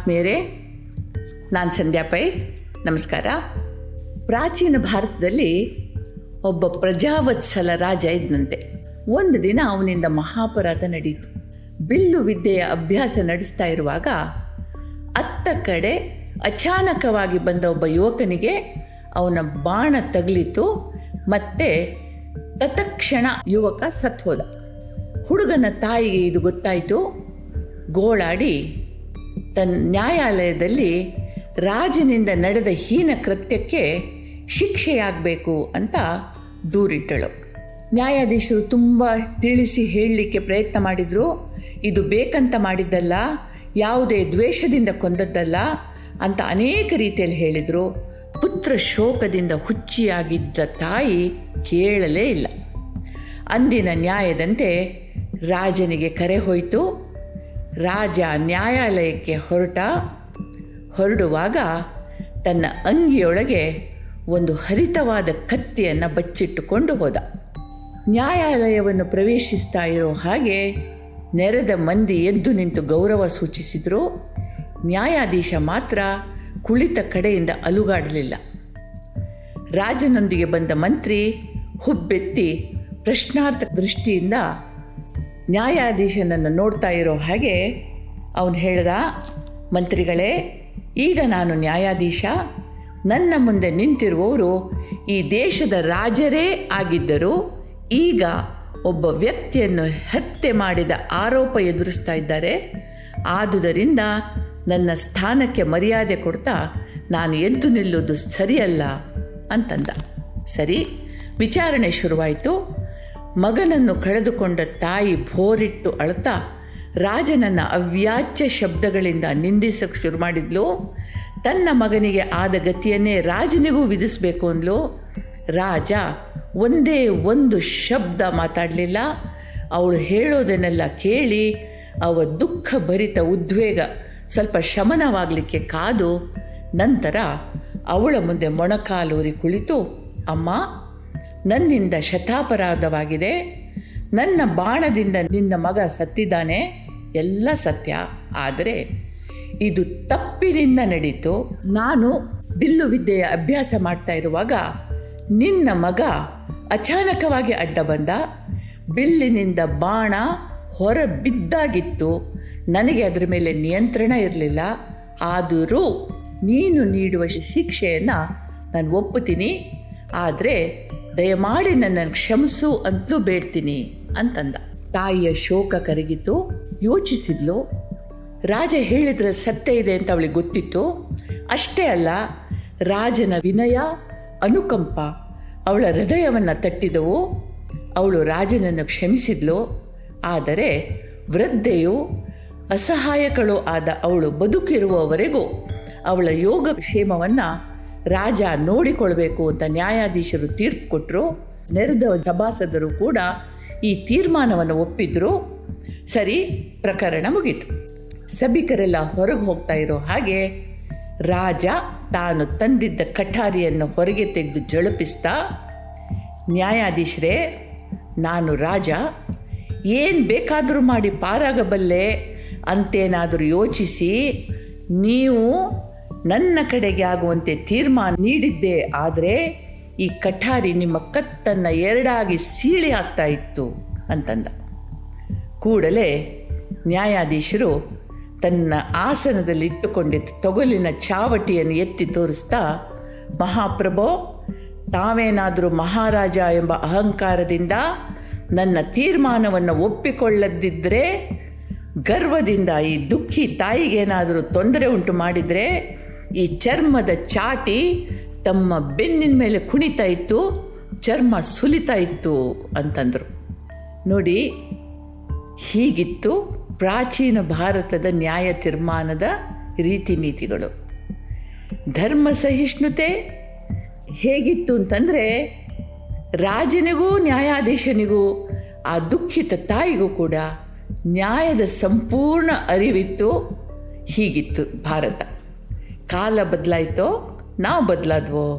ಆತ್ಮೀಯರೇ ನಾನು ಸಂಧ್ಯಾ ಪೈ ನಮಸ್ಕಾರ ಪ್ರಾಚೀನ ಭಾರತದಲ್ಲಿ ಒಬ್ಬ ಪ್ರಜಾವತ್ಸಲ ರಾಜ ಇದ್ದಂತೆ ಒಂದು ದಿನ ಅವನಿಂದ ಮಹಾಪರಾಧ ನಡೆಯಿತು ಬಿಲ್ಲು ವಿದ್ಯೆಯ ಅಭ್ಯಾಸ ನಡೆಸ್ತಾ ಇರುವಾಗ ಅತ್ತ ಕಡೆ ಅಚಾನಕವಾಗಿ ಬಂದ ಒಬ್ಬ ಯುವಕನಿಗೆ ಅವನ ಬಾಣ ತಗಲಿತು ಮತ್ತೆ ತತ್ಕ್ಷಣ ಯುವಕ ಸತ್ತು ಹೋದ ಹುಡುಗನ ತಾಯಿಗೆ ಇದು ಗೊತ್ತಾಯಿತು ಗೋಳಾಡಿ ತನ್ನ ನ್ಯಾಯಾಲಯದಲ್ಲಿ ರಾಜನಿಂದ ನಡೆದ ಹೀನ ಕೃತ್ಯಕ್ಕೆ ಶಿಕ್ಷೆಯಾಗಬೇಕು ಅಂತ ದೂರಿಟ್ಟಳು ನ್ಯಾಯಾಧೀಶರು ತುಂಬ ತಿಳಿಸಿ ಹೇಳಲಿಕ್ಕೆ ಪ್ರಯತ್ನ ಮಾಡಿದರು ಇದು ಬೇಕಂತ ಮಾಡಿದ್ದಲ್ಲ ಯಾವುದೇ ದ್ವೇಷದಿಂದ ಕೊಂದದ್ದಲ್ಲ ಅಂತ ಅನೇಕ ರೀತಿಯಲ್ಲಿ ಹೇಳಿದರು ಪುತ್ರ ಶೋಕದಿಂದ ಹುಚ್ಚಿಯಾಗಿದ್ದ ತಾಯಿ ಕೇಳಲೇ ಇಲ್ಲ ಅಂದಿನ ನ್ಯಾಯದಂತೆ ರಾಜನಿಗೆ ಕರೆ ಹೋಯಿತು ರಾಜ ನ್ಯಾಯಾಲಯಕ್ಕೆ ಹೊರಟ ಹೊರಡುವಾಗ ತನ್ನ ಅಂಗಿಯೊಳಗೆ ಒಂದು ಹರಿತವಾದ ಕತ್ತಿಯನ್ನು ಬಚ್ಚಿಟ್ಟುಕೊಂಡು ಹೋದ ನ್ಯಾಯಾಲಯವನ್ನು ಪ್ರವೇಶಿಸ್ತಾ ಇರೋ ಹಾಗೆ ನೆರೆದ ಮಂದಿ ಎದ್ದು ನಿಂತು ಗೌರವ ಸೂಚಿಸಿದರು ನ್ಯಾಯಾಧೀಶ ಮಾತ್ರ ಕುಳಿತ ಕಡೆಯಿಂದ ಅಲುಗಾಡಲಿಲ್ಲ ರಾಜನೊಂದಿಗೆ ಬಂದ ಮಂತ್ರಿ ಹುಬ್ಬೆತ್ತಿ ಪ್ರಶ್ನಾರ್ಥಕ ದೃಷ್ಟಿಯಿಂದ ನ್ಯಾಯಾಧೀಶನನ್ನು ನೋಡ್ತಾ ಇರೋ ಹಾಗೆ ಅವನು ಹೇಳ್ದ ಮಂತ್ರಿಗಳೇ ಈಗ ನಾನು ನ್ಯಾಯಾಧೀಶ ನನ್ನ ಮುಂದೆ ನಿಂತಿರುವವರು ಈ ದೇಶದ ರಾಜರೇ ಆಗಿದ್ದರು ಈಗ ಒಬ್ಬ ವ್ಯಕ್ತಿಯನ್ನು ಹತ್ಯೆ ಮಾಡಿದ ಆರೋಪ ಎದುರಿಸ್ತಾ ಇದ್ದಾರೆ ಆದುದರಿಂದ ನನ್ನ ಸ್ಥಾನಕ್ಕೆ ಮರ್ಯಾದೆ ಕೊಡ್ತಾ ನಾನು ಎದ್ದು ನಿಲ್ಲುವುದು ಸರಿಯಲ್ಲ ಅಂತಂದ ಸರಿ ವಿಚಾರಣೆ ಶುರುವಾಯಿತು ಮಗನನ್ನು ಕಳೆದುಕೊಂಡ ತಾಯಿ ಭೋರಿಟ್ಟು ಅಳ್ತಾ ರಾಜನನ್ನು ಅವ್ಯಾಚ್ಯ ಶಬ್ದಗಳಿಂದ ನಿಂದಿಸಕ್ಕೆ ಶುರು ಮಾಡಿದ್ಲು ತನ್ನ ಮಗನಿಗೆ ಆದ ಗತಿಯನ್ನೇ ರಾಜನಿಗೂ ವಿಧಿಸಬೇಕು ಅಂದ್ಲು ರಾಜ ಒಂದೇ ಒಂದು ಶಬ್ದ ಮಾತಾಡಲಿಲ್ಲ ಅವಳು ಹೇಳೋದನ್ನೆಲ್ಲ ಕೇಳಿ ಅವ ದುಃಖ ಭರಿತ ಉದ್ವೇಗ ಸ್ವಲ್ಪ ಶಮನವಾಗಲಿಕ್ಕೆ ಕಾದು ನಂತರ ಅವಳ ಮುಂದೆ ಮೊಣಕಾಲೂರಿ ಕುಳಿತು ಅಮ್ಮ ನನ್ನಿಂದ ಶತಾಪರಾಧವಾಗಿದೆ ನನ್ನ ಬಾಣದಿಂದ ನಿನ್ನ ಮಗ ಸತ್ತಿದ್ದಾನೆ ಎಲ್ಲ ಸತ್ಯ ಆದರೆ ಇದು ತಪ್ಪಿನಿಂದ ನಡೀತು ನಾನು ಬಿಲ್ಲು ವಿದ್ಯೆಯ ಅಭ್ಯಾಸ ಮಾಡ್ತಾ ಇರುವಾಗ ನಿನ್ನ ಮಗ ಅಚಾನಕವಾಗಿ ಅಡ್ಡ ಬಂದ ಬಿಲ್ಲಿನಿಂದ ಬಾಣ ಹೊರ ಬಿದ್ದಾಗಿತ್ತು ನನಗೆ ಅದರ ಮೇಲೆ ನಿಯಂತ್ರಣ ಇರಲಿಲ್ಲ ಆದರೂ ನೀನು ನೀಡುವ ಶಿಕ್ಷೆಯನ್ನು ನಾನು ಒಪ್ಪುತ್ತೀನಿ ಆದರೆ ದಯಮಾಡಿ ನನ್ನನ್ನು ಕ್ಷಮಿಸು ಅಂತಲೂ ಬೇಡ್ತೀನಿ ಅಂತಂದ ತಾಯಿಯ ಶೋಕ ಕರಗಿತು ಯೋಚಿಸಿದ್ಲು ರಾಜ ಹೇಳಿದ್ರೆ ಸತ್ಯ ಇದೆ ಅಂತ ಅವಳಿಗೆ ಗೊತ್ತಿತ್ತು ಅಷ್ಟೇ ಅಲ್ಲ ರಾಜನ ವಿನಯ ಅನುಕಂಪ ಅವಳ ಹೃದಯವನ್ನು ತಟ್ಟಿದವು ಅವಳು ರಾಜನನ್ನು ಕ್ಷಮಿಸಿದ್ಲು ಆದರೆ ವೃದ್ಧೆಯು ಅಸಹಾಯಕಳು ಆದ ಅವಳು ಬದುಕಿರುವವರೆಗೂ ಅವಳ ಯೋಗಕ್ಷೇಮವನ್ನು ರಾಜ ನೋಡಿಕೊಳ್ಬೇಕು ಅಂತ ನ್ಯಾಯಾಧೀಶರು ತೀರ್ಪು ಕೊಟ್ಟರು ನೆರೆದ ಸಭಾಸದರು ಕೂಡ ಈ ತೀರ್ಮಾನವನ್ನು ಒಪ್ಪಿದ್ರು ಸರಿ ಪ್ರಕರಣ ಮುಗೀತು ಸಭಿಕರೆಲ್ಲ ಹೊರಗೆ ಹೋಗ್ತಾ ಇರೋ ಹಾಗೆ ರಾಜ ತಾನು ತಂದಿದ್ದ ಕಠಾರಿಯನ್ನು ಹೊರಗೆ ತೆಗೆದು ಜಳಪಿಸ್ತಾ ನ್ಯಾಯಾಧೀಶರೇ ನಾನು ರಾಜ ಏನು ಬೇಕಾದರೂ ಮಾಡಿ ಪಾರಾಗಬಲ್ಲೆ ಅಂತೇನಾದರೂ ಯೋಚಿಸಿ ನೀವು ನನ್ನ ಕಡೆಗೆ ಆಗುವಂತೆ ತೀರ್ಮಾನ ನೀಡಿದ್ದೆ ಆದರೆ ಈ ಕಠಾರಿ ನಿಮ್ಮ ಕತ್ತನ್ನು ಎರಡಾಗಿ ಸೀಳಿ ಹಾಕ್ತಾ ಇತ್ತು ಅಂತಂದ ಕೂಡಲೇ ನ್ಯಾಯಾಧೀಶರು ತನ್ನ ಆಸನದಲ್ಲಿ ಇಟ್ಟುಕೊಂಡಿದ್ದ ತೊಗಲಿನ ಚಾವಟಿಯನ್ನು ಎತ್ತಿ ತೋರಿಸ್ತಾ ಮಹಾಪ್ರಭೋ ತಾವೇನಾದರೂ ಮಹಾರಾಜ ಎಂಬ ಅಹಂಕಾರದಿಂದ ನನ್ನ ತೀರ್ಮಾನವನ್ನು ಒಪ್ಪಿಕೊಳ್ಳದಿದ್ದರೆ ಗರ್ವದಿಂದ ಈ ದುಃಖಿ ತಾಯಿಗೇನಾದರೂ ತೊಂದರೆ ಉಂಟು ಮಾಡಿದರೆ ಈ ಚರ್ಮದ ಚಾಟಿ ತಮ್ಮ ಬೆನ್ನಿನ ಮೇಲೆ ಕುಣಿತಾ ಇತ್ತು ಚರ್ಮ ಸುಲಿತಾ ಇತ್ತು ಅಂತಂದರು ನೋಡಿ ಹೀಗಿತ್ತು ಪ್ರಾಚೀನ ಭಾರತದ ನ್ಯಾಯ ತೀರ್ಮಾನದ ರೀತಿ ನೀತಿಗಳು ಧರ್ಮ ಸಹಿಷ್ಣುತೆ ಹೇಗಿತ್ತು ಅಂತಂದರೆ ರಾಜನಿಗೂ ನ್ಯಾಯಾಧೀಶನಿಗೂ ಆ ದುಃಖಿತ ತಾಯಿಗೂ ಕೂಡ ನ್ಯಾಯದ ಸಂಪೂರ್ಣ ಅರಿವಿತ್ತು ಹೀಗಿತ್ತು ಭಾರತ ಕಾಲ ಬದಲಾಯಿತೋ ನಾವು ಬದಲಾದ್ವೋ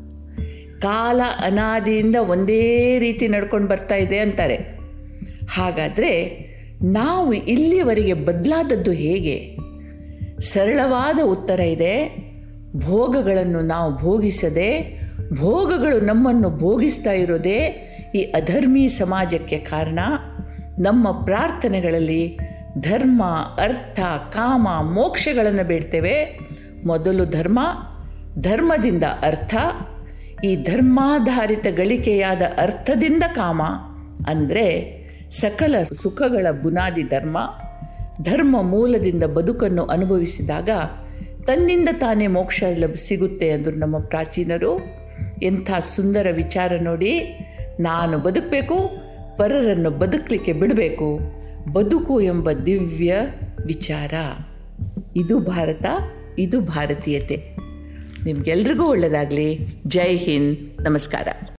ಕಾಲ ಅನಾದಿಯಿಂದ ಒಂದೇ ರೀತಿ ನಡ್ಕೊಂಡು ಬರ್ತಾ ಇದೆ ಅಂತಾರೆ ಹಾಗಾದರೆ ನಾವು ಇಲ್ಲಿಯವರೆಗೆ ಬದಲಾದದ್ದು ಹೇಗೆ ಸರಳವಾದ ಉತ್ತರ ಇದೆ ಭೋಗಗಳನ್ನು ನಾವು ಭೋಗಿಸದೆ ಭೋಗಗಳು ನಮ್ಮನ್ನು ಭೋಗಿಸ್ತಾ ಇರೋದೇ ಈ ಅಧರ್ಮಿ ಸಮಾಜಕ್ಕೆ ಕಾರಣ ನಮ್ಮ ಪ್ರಾರ್ಥನೆಗಳಲ್ಲಿ ಧರ್ಮ ಅರ್ಥ ಕಾಮ ಮೋಕ್ಷಗಳನ್ನು ಬೇಡ್ತೇವೆ ಮೊದಲು ಧರ್ಮ ಧರ್ಮದಿಂದ ಅರ್ಥ ಈ ಧರ್ಮಾಧಾರಿತ ಗಳಿಕೆಯಾದ ಅರ್ಥದಿಂದ ಕಾಮ ಅಂದರೆ ಸಕಲ ಸುಖಗಳ ಬುನಾದಿ ಧರ್ಮ ಧರ್ಮ ಮೂಲದಿಂದ ಬದುಕನ್ನು ಅನುಭವಿಸಿದಾಗ ತನ್ನಿಂದ ತಾನೇ ಮೋಕ್ಷ ಲಭ ಸಿಗುತ್ತೆ ಅಂದರು ನಮ್ಮ ಪ್ರಾಚೀನರು ಎಂಥ ಸುಂದರ ವಿಚಾರ ನೋಡಿ ನಾನು ಬದುಕಬೇಕು ಪರರನ್ನು ಬದುಕಲಿಕ್ಕೆ ಬಿಡಬೇಕು ಬದುಕು ಎಂಬ ದಿವ್ಯ ವಿಚಾರ ಇದು ಭಾರತ ಇದು ಭಾರತೀಯತೆ ನಿಮಗೆಲ್ರಿಗೂ ಒಳ್ಳೆಯದಾಗಲಿ ಜೈ ಹಿಂದ್ ನಮಸ್ಕಾರ